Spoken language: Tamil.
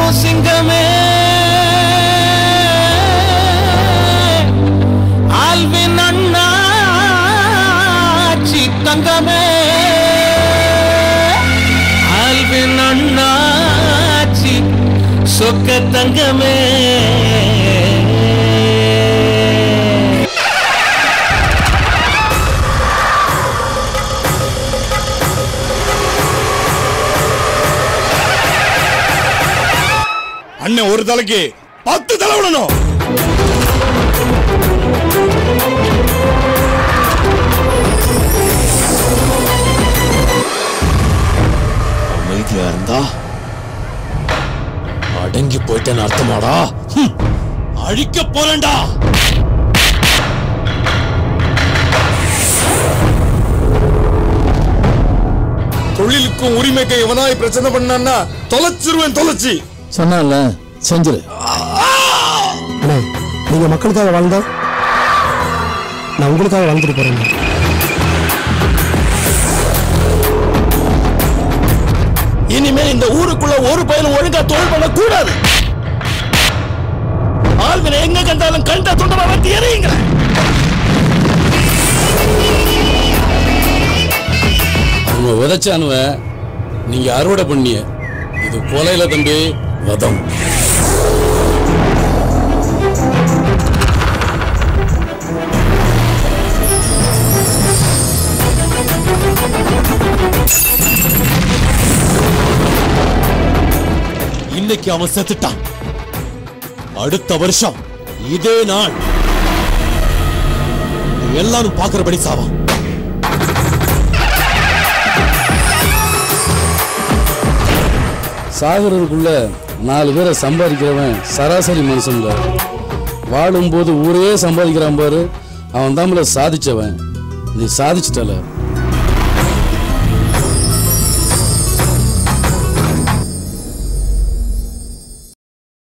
காக்கும் சிங்கமே ஆல்வின் அண்ணாச்சி தங்கமே ஆல்வின் அண்ணாச்சி சொக்க தங்கமே அண்ணன் ஒரு தலைக்கு பத்து தலை விடணும் அமைதியா இருந்தா அடங்கி போயிட்டேன்னு அர்த்தமாடா ஹம். அழிக்க போறேன்டா தொழிலுக்கும் உரிமைக்கு எவனாய் பிரச்சனை பண்ணான்னா தொலைச்சிருவேன் தொலைச்சி சொன்னான்ல செஞ்சிரு அண்ணே நீங்க மக்களுக்காக வாழ்ந்தா நான் உங்களுக்காக வாழ்ந்துட்டு போறேன் இனிமே இந்த ஊருக்குள்ள ஒரு பயலும் ஒழுங்கா தொழில் பண்ண கூடாது ஆள்வினை எங்க கண்டாலும் கண்ட தொண்டமா வெட்டி எறியுங்க அவங்க விதைச்சானுவ நீங்க அறுவடை பண்ணிய இது கொலையில தம்பி வதம் இன்னைக்கு அவன் செத்துட்டான் அடுத்த வருஷம் இதே நாள் எல்லாரும் பாக்குறபடி சாவான் சாகுறதுக்குள்ள நாலு பேரை சம்பாதிக்கிறவன் சராசரி மனுஷன்ல வாழும்போது ஊரே சம்பாதிக்கிறான் பாரு அவன் தாமல சாதிச்சவன் நீ சாதிச்சிட்டல